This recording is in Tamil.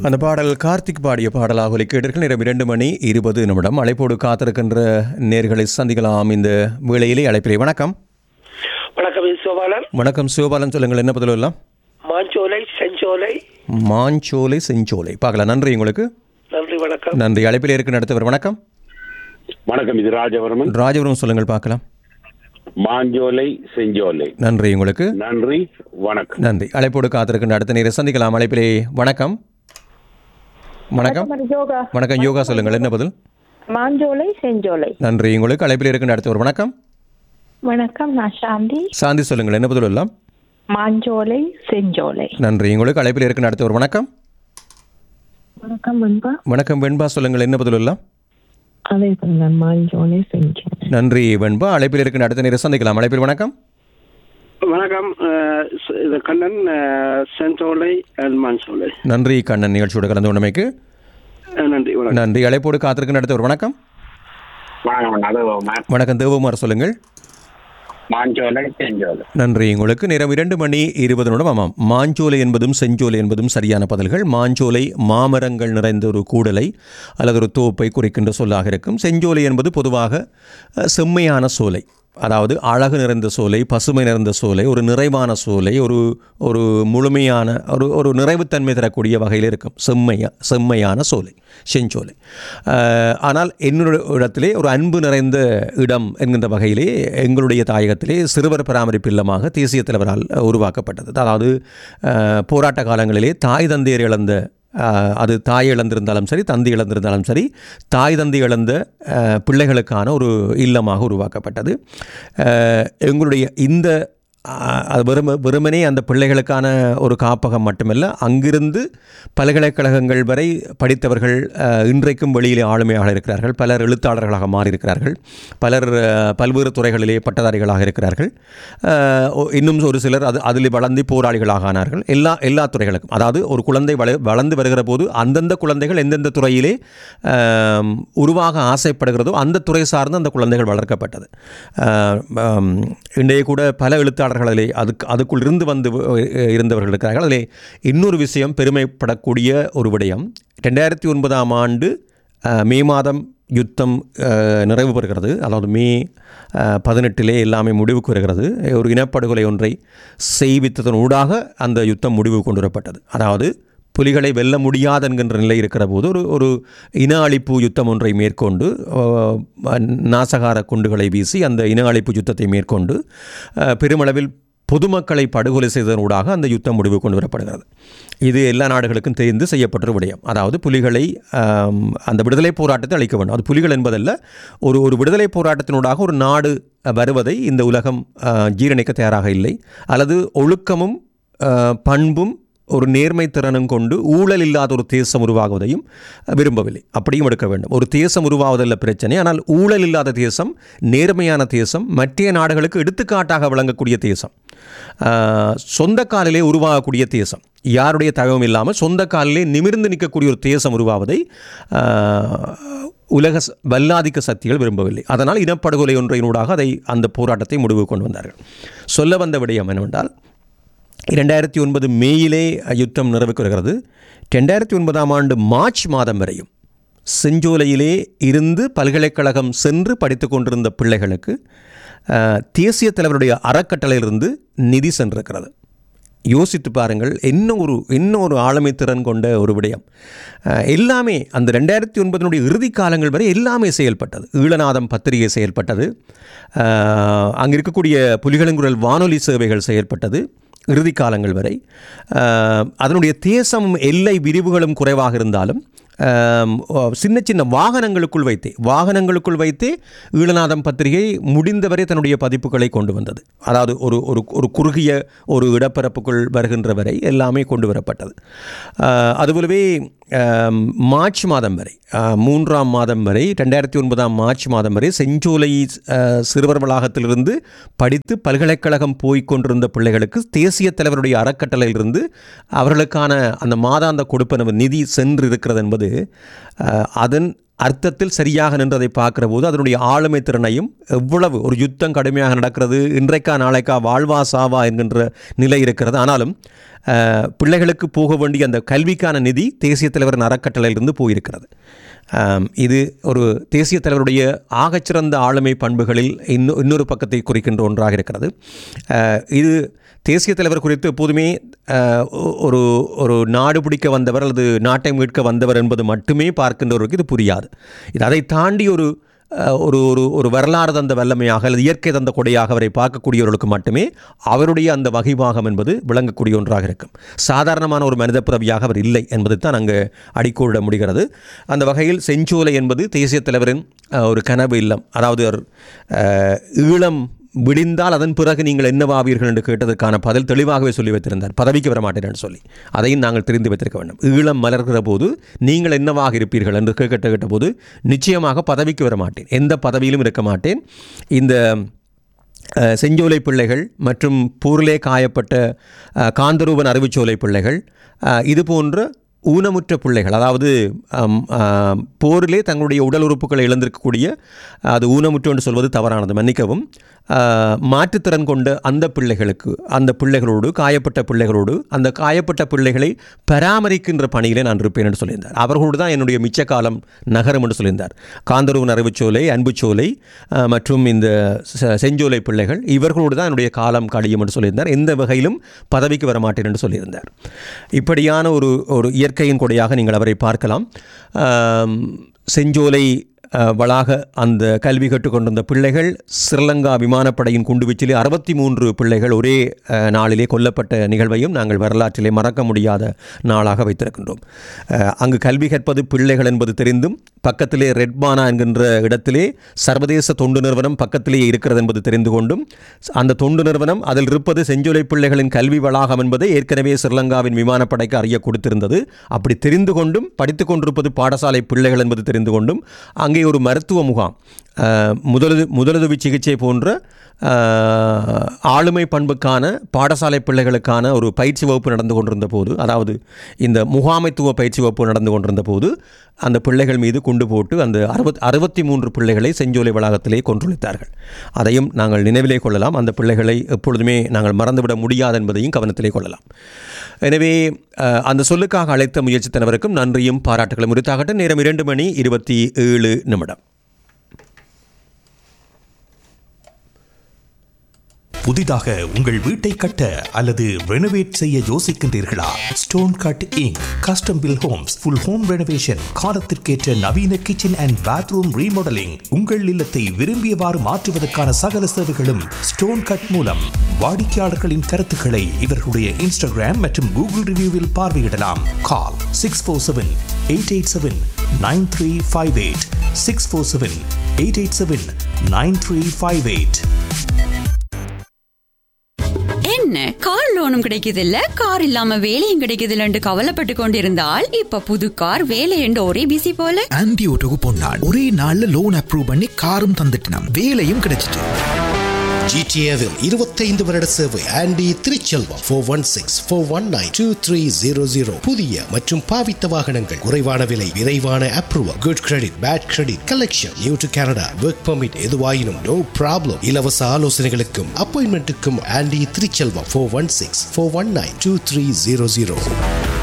அந்த பாடல் கார்த்திக் பாடிய பாடலாக ஒலிக்கேட்டர்கள் நேரம் இரண்டு மணி இருபது நிமிடம் அழைப்போடு காத்திருக்கின்ற நேர்களை சந்திக்கலாம் இந்த வேளையிலே அழைப்பிலே வணக்கம் வணக்கம் இது சோபாலன் வணக்கம் சிவபாலன் சொல்லுங்கள் என்ன பதில் எல்லாம் மாஞ்சோலை செஞ்சோலை மாஞ்சோலை செஞ்சோலை பார்க்கலாம் நன்றி உங்களுக்கு நன்றி வணக்கம் நன்றி அழைப்பில் இருக்கு நடத்தவர் வணக்கம் வணக்கம் இது ராஜவர்மன் ராஜபுரம் சொல்லுங்கள் பார்க்கலாம் மாஞ்சோலை செஞ்சோலை நன்றி உங்களுக்கு நன்றி வணக்கம் நன்றி அழைப்போடு காத்திருக்கின்ற அடுத்த நேரம் சந்திக்கலாம் அழைப்பிலே வணக்கம் வணக்கம் யோகா வணக்கம் யோகா சொல்லுங்கள் என்ன பதில் மாஞ்சோலை செஞ்சோலை நன்றி உங்களுக்கு அழைப்பில் இருக்கின்ற அடுத்தவர் வணக்கம் வணக்கம் நான் சாந்தி சாந்தி சொல்லுங்கள் என்ன பதில் எல்லாம் மாஞ்சோலை செஞ்சோலை நன்றி உங்களுக்கு அழைப்பில் இருக்கின்ற அடுத்தவர் வணக்கம் வணக்கம் வெண்பா வணக்கம் வெண்பா சொல்லுங்கள் என்ன பதில் எல்லாம் அதே சொன்னேன் மாஞ்சோலை செஞ்சோலை நன்றி வெண்பா அழைப்பில் இருக்கின்ற அடுத்த நேரம் சந்திக்கலாம் அழைப்பில் வணக்கம் வணக்கம் அஹ், ச- இது கண்ணன் அஹ், செஞ்சோலை அண்ட் மாஞ்சோலை நன்றி கண்ணன் நிகழ்ச்சியோடு கலந்து கொண்டமைக்கு அஹ், நன்றி வணக்கம் நன்றி அழைப்போடு காத்திருக்கின்ற அடுத்தவர் வணக்கம் வணக்கம் அது மா- வணக்கம் தேவகுமார் சொல்லுங்கள் மாஞ்சோலை செஞ்சோலை நன்றி உங்களுக்கு நேரம் இரண்டு மணி இருபது நிமிடம் ஆமாம் மாஞ்சோலை என்பதும் செஞ்சோலை என்பதும் சரியான பதில்கள் மாஞ்சோலை மாமரங்கள் நிறைந்த ஒரு கூடலை அல்லது ஒரு தோப்பை குறிக்கின்ற சொல்லாக இருக்கும் செஞ்சோலை என்பது பொதுவாக அஹ், செம்மையான சோலை அதாவது அழகு நிறைந்த சோலை பசுமை நிறைந்த சோலை ஒரு நிறைவான சோலை ஒரு ஒரு முழுமையான ஒரு ஒரு நிறைவுத்தன்மை தரக்கூடிய வகையில் இருக்கும் செம்மையா செம்மையான சோலை செஞ்சோலை அஹ், ஆனால் என்னுடைய இடத்திலே ஒரு அன்பு நிறைந்த இடம் என்கின்ற வகையிலே எங்களுடைய தாயகத்திலே சிறுவர் பராமரிப்பு இல்லமாக தேசிய தலைவரால் உருவாக்கப்பட்டது அதாவது அஹ், போராட்ட காலங்களிலே தாய் தந்தையர் இழந்த அஹ், அது தாய் இழந்திருந்தாலும் சரி தந்தை இழந்திருந்தாலும் சரி தாய் தந்தை இழந்த அஹ், பிள்ளைகளுக்கான ஒரு இல்லமாக உருவாக்கப்பட்டது அஹ், எங்களுடைய இந்த அஹ், அது வெறும வெறுமனே அந்த பிள்ளைகளுக்கான ஒரு காப்பகம் மட்டுமல்ல அங்கிருந்து பல்கலைக்கழகங்கள் வரை படித்தவர்கள் அஹ், இன்றைக்கும் வெளியிலே ஆளுமையாக இருக்கிறார்கள் பலர் எழுத்தாளர்களாக மாறியிருக்கிறார்கள் பலர் அஹ், பல்வேறு துறைகளிலே பட்டதாரிகளாக இருக்கிறார்கள் அஹ், ஒ- இன்னும் ஒரு சிலர் அது அதில் வளர்ந்து போராளிகளாக ஆனார்கள் எல்லா எல்லா துறைகளுக்கும் அதாவது ஒரு குழந்தை வள வளர்ந்து வருகிற போது அந்தந்த குழந்தைகள் எந்தெந்த துறையிலே ஆம், உருவாக ஆசைப்படுகிறதோ அந்த துறை சார்ந்து அந்த குழந்தைகள் வளர்க்கப்பட்டது ஆஹ், ஆம், இன்றைய கூட பல எழுத்தாளர்கள் அதிலே அதுக்கு அதுக்குள் இருந்து வந்து வ- இருந்தவர்கள் இருக்கிறார்கள் அதிலே இன்னொரு விஷயம் பெருமைப்படக்கூடிய ஒரு விடயம் ரெண்டாயிரத்தி ஒன்பதாம் ஆண்டு ஆஹ், மே மாதம் யுத்தம் ஆஹ், நிறைவு பெறுகிறது அதாவது மே ஆஹ், பதினெட்டிலே எல்லாமே முடிவுக்கு வருகிறது ஒரு இனப்படுகொலை ஒன்றை செய்வித்ததன் ஊடாக அந்த யுத்தம் முடிவு கொண்டு வரப்பட்டது அதாவது புலிகளை வெல்ல முடியாது என்கின்ற நிலை இருக்கிற போது ஒரு ஒரு இன அழிப்பு யுத்தம் ஒன்றை மேற்கொண்டு ஆஹ், நாசகார குண்டுகளை வீசி அந்த இன அழிப்பு யுத்தத்தை மேற்கொண்டு ஆஹ், பெருமளவில் பொதுமக்களை படுகொலை செய்ததனூடாக அந்த யுத்தம் முடிவு கொண்டு வரப்படுகிறது இது எல்லா நாடுகளுக்கும் தெரிந்து செய்யப்பட்ட ஒரு விடயம் அதாவது புலிகளை ஆம், அந்த விடுதலை போராட்டத்தை அளிக்க வேண்டும் அது புலிகள் என்பதல்ல ஒரு ஒரு விடுதலை போராட்டத்தினூடாக ஒரு நாடு அஹ், வருவதை இந்த உலகம் ஆஹ், ஜீரணிக்க தயாராக இல்லை அல்லது ஒழுக்கமும் ஆஹ், பண்பும் ஒரு நேர்மை திறனும் கொண்டு ஊழல் இல்லாத ஒரு தேசம் உருவாகுவதையும் விரும்பவில்லை அப்படியும் எடுக்க வேண்டும் ஒரு தேசம் உருவாவதல்ல பிரச்சனை ஆனால் ஊழல் இல்லாத தேசம் நேர்மையான தேசம் மற்ற நாடுகளுக்கு எடுத்துக்காட்டாக விளங்கக்கூடிய தேசம் ஆஹ், சொந்த காலிலே உருவாகக்கூடிய தேசம் யாருடைய தகவலும் இல்லாமல் சொந்த காலிலே நிமிர்ந்து நிற்கக்கூடிய ஒரு தேசம் உருவாவதை ஆஹ், உலக ச- வல்லாதிக்க சக்திகள் விரும்பவில்லை அதனால் இனப்படுகொலை ஒன்றினூடாக அதை அந்த போராட்டத்தை முடிவு கொண்டு வந்தார்கள் சொல்ல வந்த விடயம் என்னவென்றால் இரண்டாயிரத்தி ஒன்பது மேயிலே யுத்தம் நிறைவுக்கு வருகிறது ரெண்டாயிரத்தி ஒன்பதாம் ஆண்டு மார்ச் மாதம் வரையும் செஞ்சோலையிலே இருந்து பல்கலைக்கழகம் சென்று படித்து கொண்டிருந்த பிள்ளைகளுக்கு அஹ், தேசிய தலைவருடைய அறக்கட்டளையிலிருந்து நிதி சென்றிருக்கிறது யோசித்து பாருங்கள் என்ன ஒரு என்ன ஒரு ஆளுமை திறன் கொண்ட ஒரு விடயம் அஹ், எல்லாமே அந்த ரெண்டாயிரத்தி ஒன்பதினுடைய இறுதி காலங்கள் வரை எல்லாமே செயல்பட்டது ஈழநாதம் பத்திரிகை செயல்பட்டது அஹ், அங்கே இருக்கக்கூடிய புலிகளின்குரல் வானொலி சேவைகள் செயல்பட்டது இறுதி காலங்கள் வரை அஹ், அதனுடைய தேசமும் எல்லை விரிவுகளும் குறைவாக இருந்தாலும் ஆம், ஓ, சின்ன சின்ன வாகனங்களுக்குள் வைத்தே வாகனங்களுக்குள் வைத்தே ஈழநாதம் பத்திரிகை முடிந்தவரை தன்னுடைய பதிப்புகளை கொண்டு வந்தது அதாவது ஒரு ஒரு ஒரு குறுகிய ஒரு இடப்பரப்புக்குள் வருகின்ற வரை எல்லாமே கொண்டு வரப்பட்டது ஆ, அதுபோலவே ஆம், மார்ச் மாதம் வரை ஆ, மூன்றாம் மாதம் வரை ரெண்டாயிரத்தி ஒன்பதாம் மார்ச் மாதம் வரை செஞ்சோலை ஆ, சிறுவர் வளாகத்திலிருந்து படித்து பல்கலைக்கழகம் போய்க் கொண்டிருந்த பிள்ளைகளுக்கு தேசிய தலைவருடைய அறக்கட்டளையிலிருந்து அவர்களுக்கான அந்த மாதாந்த கொடுப்பனவு நிதி சென்று இருக்கிறது என்பது அஹ், அதன் அர்த்தத்தில் சரியாக நின்றதை பார்க்கிற போது அதனுடைய ஆளுமை திறனையும் எவ்வளவு ஒரு யுத்தம் கடுமையாக நடக்கிறது இன்றைக்கா நாளைக்கா வாழ்வா சாவா என்கின்ற நிலை இருக்கிறது ஆனாலும் அஹ், பிள்ளைகளுக்கு போக வேண்டிய அந்த கல்விக்கான நிதி தேசிய தலைவரின் அறக்கட்டளையிலிருந்து போயிருக்கிறது ஆம், இது ஒரு தேசிய தலைவருடைய ஆகச்சிறந்த ஆளுமை பண்புகளில் இன்னொ இன்னொரு பக்கத்தை குறிக்கின்ற ஒன்றாக இருக்கிறது அஹ், இது தேசிய தலைவர் குறித்து எப்போதுமே அஹ், ஒ- ஒரு ஒரு நாடு பிடிக்க வந்தவர் அல்லது நாட்டை மீட்க வந்தவர் என்பது மட்டுமே பார்க்கின்றவருக்கு இது புரியாது இது அதை தாண்டி ஒரு அஹ், ஒரு ஒரு ஒரு வரலாறு தந்த வல்லமையாக அல்லது இயற்கை தந்த கொடையாக அவரை பார்க்கக்கூடியவர்களுக்கு மட்டுமே அவருடைய அந்த வகைபாகம் என்பது விளங்கக்கூடிய ஒன்றாக இருக்கும் சாதாரணமான ஒரு மனித பிறவியாக அவர் இல்லை என்பது தான் அங்கு அடிக்கோடிட முடிகிறது அந்த வகையில் செஞ்சோலை என்பது தேசிய தலைவரின் அஹ், ஒரு கனவு இல்லம் அதாவது அவர் அஹ், ஈழம் விடிந்தால் அதன் பிறகு நீங்கள் என்னவாவீர்கள் என்று கேட்டதற்கான பதில் தெளிவாகவே சொல்லி வைத்திருந்தார் பதவிக்கு வர மாட்டேன் என்று சொல்லி அதையும் நாங்கள் தெரிந்து வைத்திருக்க வேண்டும் ஈழம் மலர்கிற போது நீங்கள் என்னவாக இருப்பீர்கள் என்று கேட்ட கேட்ட போது நிச்சயமாக பதவிக்கு வர மாட்டேன் எந்த பதவியிலும் இருக்க மாட்டேன் இந்த அஹ், செஞ்சோலை பிள்ளைகள் மற்றும் போரிலே காயப்பட்ட அஹ், காந்தரூபன் அறிவுச்சோலை பிள்ளைகள் அஹ், இது போன்ற ஊனமுற்ற பிள்ளைகள் அதாவது அம், ஆம், போரிலே தங்களுடைய உடல் உறுப்புகளை இழந்திருக்கக்கூடிய அது ஊனமுற்று என்று சொல்வது தவறானது மன்னிக்கவும் அஹ், மாற்றுத்திறன் கொண்ட அந்த பிள்ளைகளுக்கு அந்த பிள்ளைகளோடு காயப்பட்ட பிள்ளைகளோடு அந்த காயப்பட்ட பிள்ளைகளை பராமரிக்கின்ற பணியிலே நான் இருப்பேன் என்று சொல்லியிருந்தார் அவர்களோடு தான் என்னுடைய மிச்ச காலம் நகரம் என்று சொல்லியிருந்தார் காந்தரூவன் அறிவுச்சோலை அன்புச்சோலை அஹ், மற்றும் இந்த செ- செஞ்சோலை பிள்ளைகள் இவர்களோடு தான் என்னுடைய காலம் கழியும் என்று சொல்லியிருந்தார் எந்த வகையிலும் பதவிக்கு வர மாட்டேன் என்று சொல்லியிருந்தார் இப்படியான ஒரு ஒரு இயற்கையின் கொடையாக நீங்கள் அவரை பார்க்கலாம் ஆம், செஞ்சோலை அஹ், வளாக அந்த கல்வி கற்றுக்கொண்டிருந்த பிள்ளைகள் ஸ்ரீலங்கா விமானப்படையின் குண்டுவீச்சிலே அறுபத்தி மூன்று பிள்ளைகள் ஒரே அஹ், நாளிலே கொல்லப்பட்ட நிகழ்வையும் நாங்கள் வரலாற்றிலே மறக்க முடியாத நாளாக வைத்திருக்கின்றோம் அஹ், அங்கு கல்வி கற்பது பிள்ளைகள் என்பது தெரிந்தும் பக்கத்திலே ரெட்பானா என்கின்ற இடத்திலே சர்வதேச தொண்டு நிறுவனம் பக்கத்திலேயே இருக்கிறது என்பது தெரிந்து கொண்டும் அந்த தொண்டு நிறுவனம் அதில் இருப்பது செஞ்சொலை பிள்ளைகளின் கல்வி வளாகம் என்பதை ஏற்கனவே ஸ்ரீலங்காவின் விமானப்படைக்கு அறிய கொடுத்திருந்தது அப்படி தெரிந்து கொண்டும் படித்துக் கொண்டிருப்பது பாடசாலை பிள்ளைகள் என்பது தெரிந்து கொண்டும் அங்கே ஒரு மருத்துவ முகாம் அஹ், முதலுதவி முதலுதவி சிகிச்சை போன்ற அஹ், ஆளுமை பண்புக்கான பாடசாலை பிள்ளைகளுக்கான ஒரு பயிற்சி வகுப்பு நடந்து கொண்டிருந்த போது அதாவது இந்த முகாமைத்துவ பயிற்சி வகுப்பு நடந்து கொண்டிருந்த போது அந்த பிள்ளைகள் மீது குண்டு போட்டு அந்த அறுபத் அறுபத்தி மூன்று பிள்ளைகளை செஞ்சோலை வளாகத்திலே கொன்றொழித்தார்கள் அதையும் நாங்கள் நினைவிலே கொள்ளலாம் அந்த பிள்ளைகளை எப்பொழுதுமே நாங்கள் மறந்துவிட முடியாது என்பதையும் கவனத்திலே கொள்ளலாம் எனவே அஹ், அந்த சொல்லுக்காக அழைத்த முயற்சித்தனவருக்கும் நன்றியும் பாராட்டுகளும் உரித்தாகட்டும் நேரம் இரண்டு மணி இருபத்தி ஏழு நிமிடம் புதிதாக உங்கள் வீட்டை கட்ட அல்லது ரெனோவேட் செய்ய யோசிக்கின்றீர்களா stone cutting custom build homes full home renovation காலத்திற்கேற்ற நவீன கிச்சன் அண்ட் பாத்ரூம் ரீமாடலிங் உங்கள் இல்லத்தை விரும்பியவாறு மாற்றுவதற்கான சகல சேவைகளும் ஸ்டோன் கட் மூலம் வாடிக்கையாளர்களின் கருத்துக்களை இவர்களுடைய இன்ஸ்டாகிராம் மற்றும் கூகுள் ரிவ்யூவில் பார்வையிடலாம் call six four seven eight eight seven nine three five eight six four seven eight eight seven nine three five eight என்ன கார் லோனும் கிடைக்குது இல்ல கார் இல்லாம வேலையும் கிடைக்குது இல்லன்னு கவலைப்பட்டு கொண்டிருந்தால் இப்ப புது கார் வேலை என்று ஒரே பிசி போல ஆன்டி ஓட்டோக்கு பொன்னான் ஒரே நாள்ல லோன் அப்ரூவ் பண்ணி காரும் தந்துட்டான் வேலையும் கிடைச்சிட்டு ஜிடிஏவில் இருபத்தைந்து வருட சேவை Andy Thiruchelvam four one six four one nine two three zero zero புதிய மற்றும் பாவித்த வாகனங்கள் குறைவான விலை விரைவான approval good credit bad credit collection new to Canada work permit எதுவாயினும் நோ ப்ராப்ளம் இலவச ஆலோசனைகளுக்கும் அப்பாயின்மெண்ட்டுக்கும் Andy Thiruchelvam four one six four one nine two three zero zero